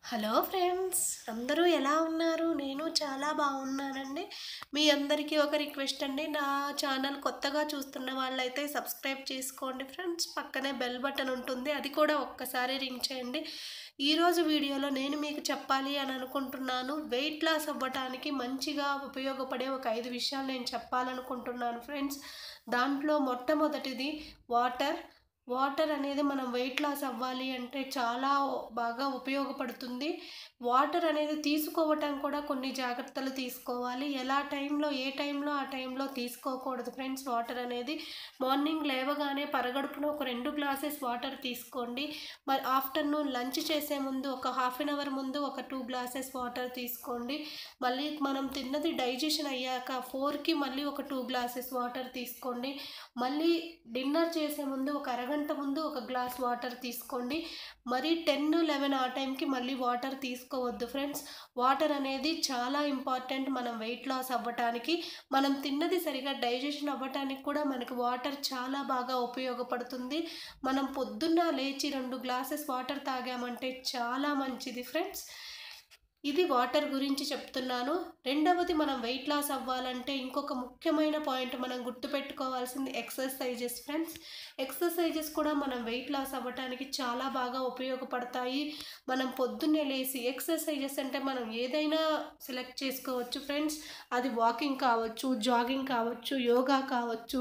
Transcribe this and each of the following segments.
hello friends అందరూ ఎలా ఉన్నారు నేను చాలా బాగున్నానండి మీ అందరికీ ఒక రిక్వెస్ట్ అండి నా ఛానల్ కొత్తగా చూస్తున్న వాళ్ళైతే సబ్స్క్రైబ్ చేసుకోండి ఫ్రెండ్స్ పక్కనే బెల్ బటన్ ఉంటుంది అది కూడా ఒక్కసారి రింగ్ చేయండి ఈరోజు వీడియోలో నేను మీకు చెప్పాలి అని అనుకుంటున్నాను వెయిట్ లాస్ అవ్వటానికి మంచిగా ఉపయోగపడే ఒక ఐదు విషయాలు నేను చెప్పాలనుకుంటున్నాను ఫ్రెండ్స్ దాంట్లో మొట్టమొదటిది వాటర్ వాటర్ అనేది మనం వెయిట్ లాస్ అవ్వాలి అంటే చాలా బాగా ఉపయోగపడుతుంది వాటర్ అనేది తీసుకోవటం కూడా కొన్ని జాగ్రత్తలు తీసుకోవాలి ఎలా టైంలో ఏ టైంలో ఆ టైంలో తీసుకోకూడదు ఫ్రెండ్స్ వాటర్ అనేది మార్నింగ్ లేవగానే పరగడుపున ఒక రెండు గ్లాసెస్ వాటర్ తీసుకోండి మరి ఆఫ్టర్నూన్ లంచ్ చేసే ముందు ఒక హాఫ్ అన్ అవర్ ముందు ఒక టూ గ్లాసెస్ వాటర్ తీసుకోండి మళ్ళీ మనం తిన్నది డైజెషన్ అయ్యాక ఫోర్కి మళ్ళీ ఒక టూ గ్లాసెస్ వాటర్ తీసుకోండి మళ్ళీ డిన్నర్ చేసే ముందు ఒక అరగంట ముందు ఒక గ్లాస్ వాటర్ తీసుకోండి మరి టెన్ లెవెన్ ఆ టైంకి మళ్ళీ వాటర్ తీసుకోవద్దు ఫ్రెండ్స్ వాటర్ అనేది చాలా ఇంపార్టెంట్ మనం వెయిట్ లాస్ అవ్వటానికి మనం తిన్నది సరిగా డైజెషన్ అవ్వటానికి కూడా మనకు వాటర్ చాలా బాగా ఉపయోగపడుతుంది మనం పొద్దున్న లేచి రెండు గ్లాసెస్ వాటర్ తాగామంటే చాలా మంచిది ఫ్రెండ్స్ ఇది వాటర్ గురించి చెప్తున్నాను రెండవది మనం వెయిట్ లాస్ అవ్వాలంటే ఇంకొక ముఖ్యమైన పాయింట్ మనం గుర్తుపెట్టుకోవాల్సింది ఎక్సర్సైజెస్ ఫ్రెండ్స్ ఎక్సర్సైజెస్ కూడా మనం వెయిట్ లాస్ అవ్వడానికి చాలా బాగా ఉపయోగపడతాయి మనం పొద్దున్నే లేసి ఎక్సర్సైజెస్ అంటే మనం ఏదైనా సెలెక్ట్ చేసుకోవచ్చు ఫ్రెండ్స్ అది వాకింగ్ కావచ్చు జాగింగ్ కావచ్చు యోగా కావచ్చు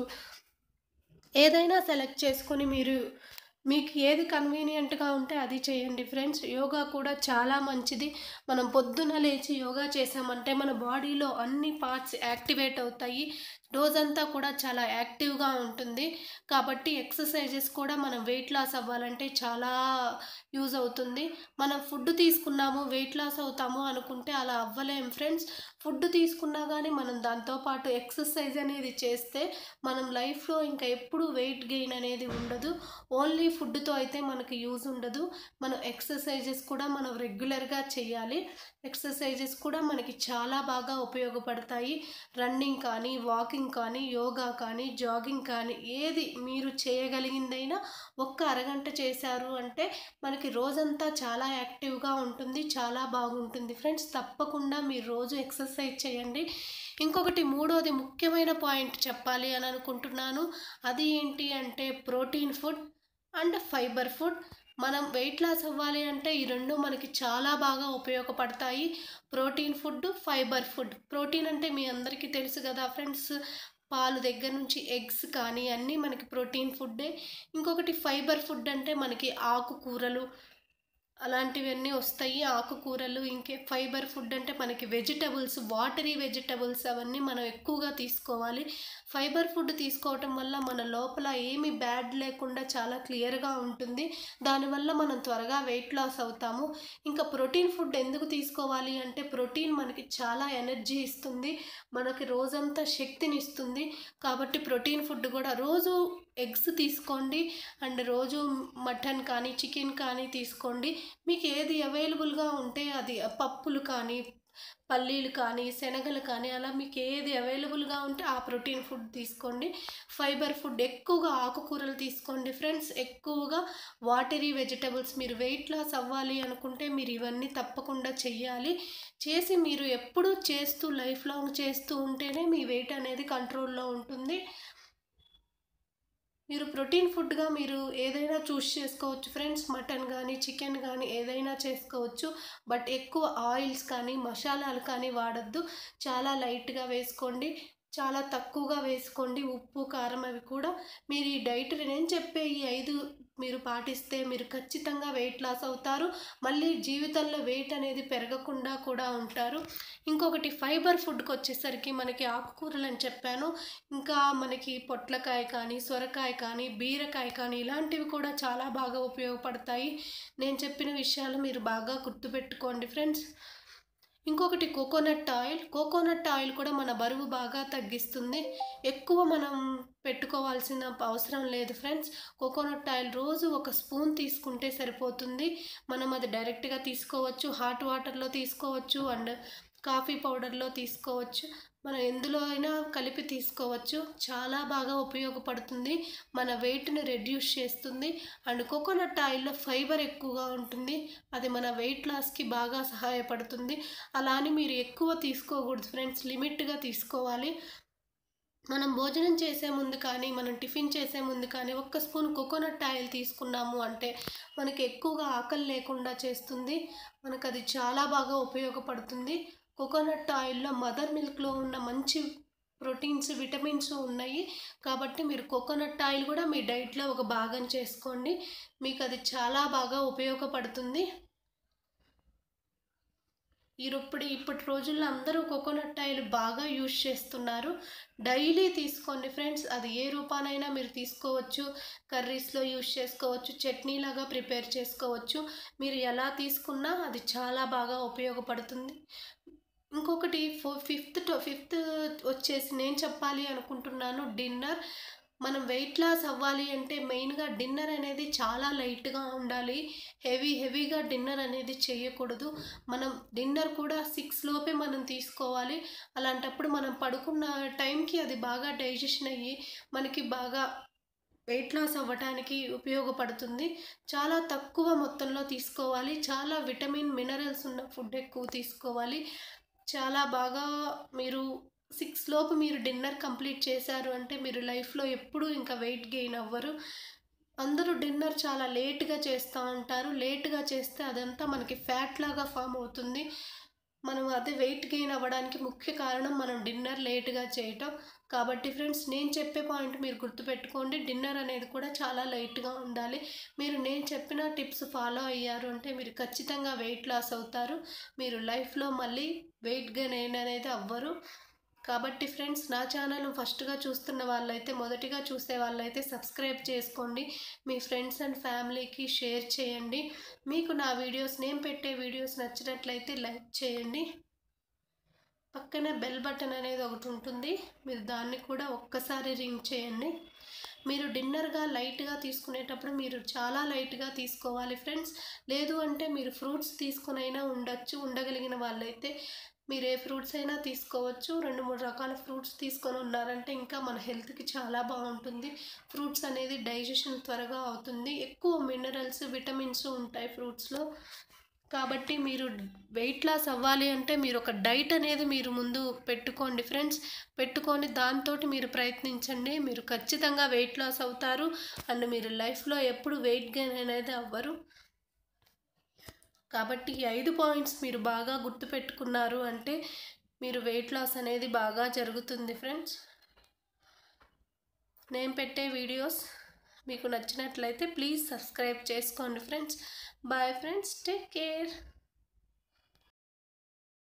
ఏదైనా సెలెక్ట్ చేసుకొని మీరు మీకు ఏది కన్వీనియంట్గా ఉంటే అది చేయండి ఫ్రెండ్స్ యోగా కూడా చాలా మంచిది మనం పొద్దున లేచి యోగా చేసామంటే మన బాడీలో అన్ని పార్ట్స్ యాక్టివేట్ అవుతాయి రోజంతా కూడా చాలా యాక్టివ్గా ఉంటుంది కాబట్టి ఎక్సర్సైజెస్ కూడా మనం వెయిట్ లాస్ అవ్వాలంటే చాలా యూజ్ అవుతుంది మనం ఫుడ్ తీసుకున్నాము వెయిట్ లాస్ అవుతాము అనుకుంటే అలా అవ్వలేం ఫ్రెండ్స్ ఫుడ్ తీసుకున్నా కానీ మనం దాంతోపాటు ఎక్సర్సైజ్ అనేది చేస్తే మనం లైఫ్లో ఇంకా ఎప్పుడు వెయిట్ గెయిన్ అనేది ఉండదు ఓన్లీ ఫుడ్తో అయితే మనకి యూజ్ ఉండదు మనం ఎక్సర్సైజెస్ కూడా మనం రెగ్యులర్గా చేయాలి ఎక్సర్సైజెస్ కూడా మనకి చాలా బాగా ఉపయోగపడతాయి రన్నింగ్ కానీ వాకింగ్ కానీ యోగా కానీ జాగింగ్ కానీ ఏది మీరు చేయగలిగిందైనా ఒక్క అరగంట చేశారు అంటే మనకి రోజంతా చాలా యాక్టివ్గా ఉంటుంది చాలా బాగుంటుంది ఫ్రెండ్స్ తప్పకుండా మీరు రోజు ఎక్సర్సైజ్ చేయండి ఇంకొకటి మూడోది ముఖ్యమైన పాయింట్ చెప్పాలి అని అనుకుంటున్నాను అది ఏంటి అంటే protein food and fibre food మనం వెయిట్ లాస్ అవ్వాలి అంటే ఈ రెండు మనకి చాలా బాగా ఉపయోగపడతాయి protein food fibre food protein అంటే మీ అందరికీ తెలుసు కదా ఫ్రెండ్స్ పాలు దగ్గర నుంచి ఎగ్స్ కానీ అన్నీ మనకి ప్రోటీన్ ఫుడ్డే ఇంకొకటి ఫైబర్ ఫుడ్ అంటే మనకి ఆకుకూరలు అలాంటివన్నీ వస్తాయి ఆకుకూరలు ఇంకే ఫైబర్ ఫుడ్ అంటే మనకి వెజిటబుల్స్ వాటరీ వెజిటబుల్స్ అవన్నీ మనం ఎక్కువగా తీసుకోవాలి ఫైబర్ ఫుడ్ తీసుకోవటం వల్ల మన లోపల ఏమి బ్యాడ్ లేకుండా చాలా క్లియర్గా ఉంటుంది దానివల్ల మనం త్వరగా వెయిట్ లాస్ అవుతాము ఇంకా ప్రోటీన్ ఫుడ్ ఎందుకు తీసుకోవాలి అంటే ప్రోటీన్ మనకి చాలా ఎనర్జీ ఇస్తుంది మనకి రోజంతా శక్తిని ఇస్తుంది కాబట్టి ప్రోటీన్ ఫుడ్ కూడా రోజు ఎగ్స్ తీసుకోండి అండ్ రోజు మటన్ కానీ చికెన్ కానీ తీసుకోండి మీకు ఏది అవైలబుల్గా ఉంటే అది పప్పులు కానీ పల్లీలు కానీ శనగలు కానీ అలా మీకు ఏది అవైలబుల్గా ఉంటే ఆ ప్రోటీన్ ఫుడ్ తీసుకోండి ఫైబర్ ఫుడ్ ఎక్కువగా ఆకుకూరలు తీసుకోండి ఫ్రెండ్స్ ఎక్కువగా వాటరీ వెజిటబుల్స్ మీరు వెయిట్ లాస్ అవ్వాలి అనుకుంటే మీరు ఇవన్నీ తప్పకుండా చెయ్యాలి చేసి మీరు ఎప్పుడూ చేస్తూ లైఫ్ లాంగ్ చేస్తూ ఉంటేనే మీ వెయిట్ అనేది కంట్రోల్లో ఉంటుంది మీరు ప్రోటీన్ ఫుడ్గా మీరు ఏదైనా చూస్ చేసుకోవచ్చు ఫ్రెండ్స్ మటన్ కానీ చికెన్ కానీ ఏదైనా చేసుకోవచ్చు బట్ ఎక్కువ ఆయిల్స్ కానీ మసాలాలు కానీ వాడద్దు చాలా లైట్గా వేసుకోండి చాలా తక్కువగా వేసుకోండి ఉప్పు కారం అవి కూడా మీరు ఈ డైట్ నేను చెప్పే ఈ ఐదు మీరు పాటిస్తే మీరు ఖచ్చితంగా వెయిట్ లాస్ అవుతారు మళ్ళీ జీవితంలో వెయిట్ అనేది పెరగకుండా కూడా ఉంటారు ఇంకొకటి ఫైబర్ ఫుడ్కి వచ్చేసరికి మనకి ఆకుకూరలు అని చెప్పాను ఇంకా మనకి పొట్లకాయ కానీ సొరకాయ కానీ బీరకాయ కానీ ఇలాంటివి కూడా చాలా బాగా ఉపయోగపడతాయి నేను చెప్పిన విషయాలు మీరు బాగా గుర్తుపెట్టుకోండి ఫ్రెండ్స్ ఇంకొకటి కోకోనట్ ఆయిల్ కోకోనట్ ఆయిల్ కూడా మన బరువు బాగా తగ్గిస్తుంది ఎక్కువ మనం పెట్టుకోవాల్సిన అవసరం లేదు ఫ్రెండ్స్ కోకోనట్ ఆయిల్ రోజు ఒక స్పూన్ తీసుకుంటే సరిపోతుంది మనం అది డైరెక్ట్గా తీసుకోవచ్చు హాట్ వాటర్లో తీసుకోవచ్చు అండ్ కాఫీ పౌడర్లో తీసుకోవచ్చు మనం ఎందులో అయినా కలిపి తీసుకోవచ్చు చాలా బాగా ఉపయోగపడుతుంది మన వెయిట్ని రెడ్యూస్ చేస్తుంది అండ్ కోకోనట్ ఆయిల్లో ఫైబర్ ఎక్కువగా ఉంటుంది అది మన వెయిట్ లాస్కి బాగా సహాయపడుతుంది అలా అని మీరు ఎక్కువ తీసుకోకూడదు ఫ్రెండ్స్ లిమిట్గా తీసుకోవాలి మనం భోజనం చేసే ముందు కానీ మనం టిఫిన్ చేసే ముందు కానీ ఒక్క స్పూన్ కోకోనట్ ఆయిల్ తీసుకున్నాము అంటే మనకి ఎక్కువగా ఆకలి లేకుండా చేస్తుంది మనకు అది చాలా బాగా ఉపయోగపడుతుంది కోకోనట్ ఆయిల్లో మదర్ మిల్క్లో ఉన్న మంచి ప్రోటీన్స్ విటమిన్స్ ఉన్నాయి కాబట్టి మీరు కోకోనట్ ఆయిల్ కూడా మీ డైట్లో ఒక భాగం చేసుకోండి మీకు అది చాలా బాగా ఉపయోగపడుతుంది ఇప్పుడు ఇప్పటి రోజుల్లో అందరూ కోకోనట్ ఆయిల్ బాగా యూజ్ చేస్తున్నారు డైలీ తీసుకోండి ఫ్రెండ్స్ అది ఏ రూపానైనా మీరు తీసుకోవచ్చు కర్రీస్లో యూజ్ చేసుకోవచ్చు చట్నీ లాగా ప్రిపేర్ చేసుకోవచ్చు మీరు ఎలా తీసుకున్నా అది చాలా బాగా ఉపయోగపడుతుంది ఇంకొకటి ఫో ఫిఫ్త్ టు ఫిఫ్త్ వచ్చేసి నేను చెప్పాలి అనుకుంటున్నాను డిన్నర్ మనం వెయిట్ లాస్ అవ్వాలి అంటే మెయిన్గా డిన్నర్ అనేది చాలా లైట్గా ఉండాలి హెవీ హెవీగా డిన్నర్ అనేది చేయకూడదు మనం డిన్నర్ కూడా సిక్స్ లోపే మనం తీసుకోవాలి అలాంటప్పుడు మనం పడుకున్న టైంకి అది బాగా డైజెషన్ అయ్యి మనకి బాగా వెయిట్ లాస్ అవ్వటానికి ఉపయోగపడుతుంది చాలా తక్కువ మొత్తంలో తీసుకోవాలి చాలా విటమిన్ మినరల్స్ ఉన్న ఫుడ్ ఎక్కువ తీసుకోవాలి చాలా బాగా మీరు సిక్స్ లోపు మీరు డిన్నర్ కంప్లీట్ చేశారు అంటే మీరు లైఫ్లో ఎప్పుడూ ఇంకా వెయిట్ గెయిన్ అవ్వరు అందరూ డిన్నర్ చాలా లేట్గా చేస్తూ ఉంటారు లేట్గా చేస్తే అదంతా మనకి ఫ్యాట్ లాగా ఫామ్ అవుతుంది మనం అదే వెయిట్ గెయిన్ అవ్వడానికి ముఖ్య కారణం మనం డిన్నర్ లేట్గా చేయటం కాబట్టి ఫ్రెండ్స్ నేను చెప్పే పాయింట్ మీరు గుర్తుపెట్టుకోండి డిన్నర్ అనేది కూడా చాలా లైట్గా ఉండాలి మీరు నేను చెప్పిన టిప్స్ ఫాలో అయ్యారు అంటే మీరు ఖచ్చితంగా వెయిట్ లాస్ అవుతారు మీరు లైఫ్లో మళ్ళీ వెయిట్ గెయిన్ అనేది అవ్వరు కాబట్టి ఫ్రెండ్స్ నా ఛానల్ ఫస్ట్గా చూస్తున్న వాళ్ళైతే మొదటిగా చూసే వాళ్ళైతే సబ్స్క్రైబ్ చేసుకోండి మీ ఫ్రెండ్స్ అండ్ ఫ్యామిలీకి షేర్ చేయండి మీకు నా వీడియోస్ నేను పెట్టే వీడియోస్ నచ్చినట్లయితే లైక్ చేయండి పక్కనే బెల్ బటన్ అనేది ఒకటి ఉంటుంది మీరు దాన్ని కూడా ఒక్కసారి రింగ్ చేయండి మీరు డిన్నర్గా లైట్గా తీసుకునేటప్పుడు మీరు చాలా లైట్గా తీసుకోవాలి ఫ్రెండ్స్ లేదు అంటే మీరు ఫ్రూట్స్ తీసుకునైనా ఉండొచ్చు ఉండగలిగిన వాళ్ళైతే మీరు ఏ ఫ్రూట్స్ అయినా తీసుకోవచ్చు రెండు మూడు రకాల ఫ్రూట్స్ తీసుకొని ఉన్నారంటే ఇంకా మన హెల్త్కి చాలా బాగుంటుంది ఫ్రూట్స్ అనేది డైజెషన్ త్వరగా అవుతుంది ఎక్కువ మినరల్స్ విటమిన్స్ ఉంటాయి ఫ్రూట్స్లో కాబట్టి మీరు వెయిట్ లాస్ అవ్వాలి అంటే మీరు ఒక డైట్ అనేది మీరు ముందు పెట్టుకోండి ఫ్రెండ్స్ పెట్టుకొని దాంతో మీరు ప్రయత్నించండి మీరు ఖచ్చితంగా వెయిట్ లాస్ అవుతారు అండ్ మీరు లైఫ్లో ఎప్పుడు వెయిట్ గెయిన్ అనేది అవ్వరు కాబట్టి ఈ ఐదు పాయింట్స్ మీరు బాగా గుర్తుపెట్టుకున్నారు అంటే మీరు వెయిట్ లాస్ అనేది బాగా జరుగుతుంది ఫ్రెండ్స్ నేను పెట్టే వీడియోస్ మీకు నచ్చినట్లయితే ప్లీజ్ సబ్స్క్రైబ్ చేసుకోండి friends bye friends take care